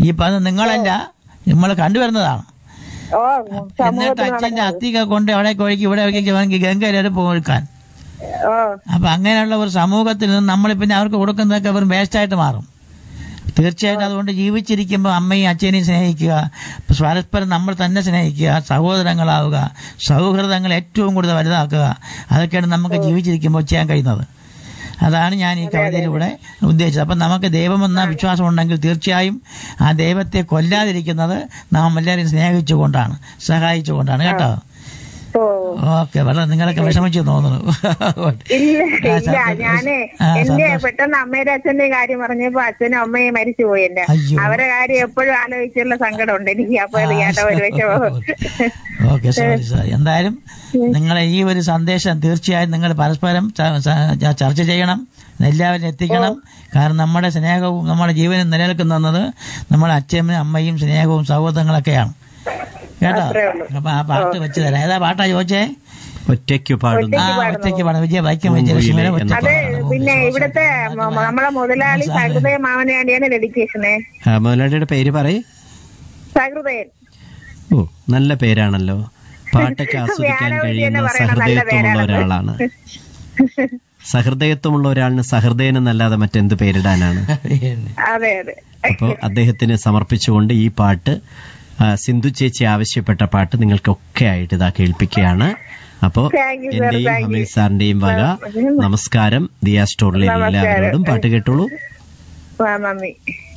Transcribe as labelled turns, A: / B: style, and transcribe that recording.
A: ഈ പറഞ്ഞ നിങ്ങളല്ല നമ്മൾ കണ്ടുവരുന്നതാണ്
B: ഓ
A: എന്നിട്ട്
B: സമൂഹത്തിൽ
A: അച്ഛന്റെ
B: നടക്കുന്നത്.
A: അത്തിക കൊണ്ട് അവിടെ ഒഴുക്കി ഇവിടെ ഒഴുക്കി ഗംഗയിലെ പോകാൻ
B: ഓ
A: അപ്പൊ അങ്ങനെയുള്ള ഒരു സമൂഹത്തിൽ നിന്ന് നമ്മൾ പിന്നെ അവർക്ക് കൊടുക്കുന്നതൊക്കെ വെറും വേസ്റ്റായിട്ട് മാറും തീർച്ചയായിട്ടും അതുകൊണ്ട് ജീവിച്ചിരിക്കുമ്പോൾ അമ്മയും അച്ഛനെയും സ്നേഹിക്കുക പരസ്പരം നമ്മൾ തന്നെ സ്നേഹിക്കുക സഹോദരങ്ങളാവുക സൗഹൃദങ്ങൾ ഏറ്റവും കൂടുതൽ വലുതാക്കുക അതൊക്കെയാണ് നമുക്ക് ജീവിച്ചിരിക്കുമ്പോൾ ചെയ്യാൻ കഴിയുന്നത് അതാണ് ഞാൻ ഈ കവിതയിലൂടെ ഉദ്ദേശിച്ചത് അപ്പം നമുക്ക് ദൈവമെന്ന വിശ്വാസം ഉണ്ടെങ്കിൽ തീർച്ചയായും ആ ദൈവത്തെ കൊല്ലാതിരിക്കുന്നത് നാം എല്ലാവരെയും സ്നേഹിച്ചുകൊണ്ടാണ് സഹായിച്ചുകൊണ്ടാണ് കേട്ടോ
B: ഓ
A: ഓക്കെ വളരെ നിങ്ങളൊക്കെ വിഷമിച്ചു തോന്നുന്നു
B: ഇല്ല
A: ആ,
B: ഇല്ല
A: സന്തോഷം.
B: ഞാന്
A: ആ,
B: എന്റെ
A: സന്തോഷം.
B: പെട്ടെന്ന് അമ്മയുടെ അച്ഛന്റെ കാര്യം പറഞ്ഞപ്പോ അച്ഛനും അമ്മയും മരിച്ചുപോയി എന്റെ
A: അയ്യോ.
B: അവരെ കാര്യം എപ്പോഴും ആലോചിച്ചുള്ള സങ്കടമുണ്ട് എനിക്ക് അപ്പൊ അത് കേട്ട ഒരു വിഷമം
A: ഓക്കെ സോറി സോറി എന്തായാലും നിങ്ങളെ ഈ ഒരു സന്ദേശം തീർച്ചയായും നിങ്ങൾ പരസ്പരം ച- ച- ചർച്ച ചെയ്യണം എല്ലാവരും എത്തിക്കണം കാരണം നമ്മുടെ സ്നേഹവും നമ്മുടെ ജീവനും നിലനിൽക്കുന്നത് നമ്മുടെ അച്ഛനും അമ്മയും സ്നേഹവും സൗഹൃദങ്ങളൊക്കെയാണ് കേട്ടോ
B: അത്രേ ഉള്ളൂ.
A: അപ്പൊ ആ പാട്ട് വെച്ച് തരാം ഏതാ പാട്ടാ ചോദിച്ചേ
C: ഒറ്റയ്ക്ക് പാടുന്നു
A: ആ ഒറ്റയ്ക്ക് പാടാം വിജയ വൈക്കം വിജയലക്ഷ്മിയുടെ
C: പൂങ്കുയിലെ
A: ഒറ്റയ്ക്ക്
B: അത്
A: പാടാം.
B: പിന്നെ ഇവിടുത്തെ മ- നമ്മളെ മുതലാളി സഹൃദയ മാമനാണ്ടിയാണ് ഡെഡിക്കേഷന്
C: ആ, മുതലാളിയുടെ പേര് പറയ്
B: സഹൃദയൻ
C: ഓ നല്ല പേരാണല്ലോ പാട്ടൊക്കെ ആസ്വദിക്കാൻ
B: വ്യാഴം
C: കഴിയുന്ന
B: എന്ന് പറയുന്ന നല്ല
C: സഹൃദയത്വമുള്ള
B: പേരാണ്.
C: ഒരാളാണ് സഹൃദയത്വമുള്ള ഒരാളിന് സഹൃദയൻ എന്നല്ലാതെ മറ്റെന്ത് പേരിടാനാണ്
B: അതെ അതെ
C: അപ്പോൾ അദ്ദേഹത്തിന് സമർപ്പിച്ചുകൊണ്ട് ഈ പാട്ട് ആ, സിന്ധു ചേച്ചി ആവശ്യപ്പെട്ട പാട്ട് നിങ്ങൾക്കൊക്കെ ആയിട്ട് ഇതാ കേൾപ്പിക്കുകയാണ് അപ്പോ
B: Thank you, sir.
C: എന്റെയും
B: Thank you.
C: ഹമീദ് സാറിന്റെയും വക നമസ്കാരം ദിയ സ്റ്റോറിലെ
B: നമസ്കാരം.
C: എല്ലാവരോടും പാട്ട് കേട്ടോളൂ
B: ആ, നന്ദി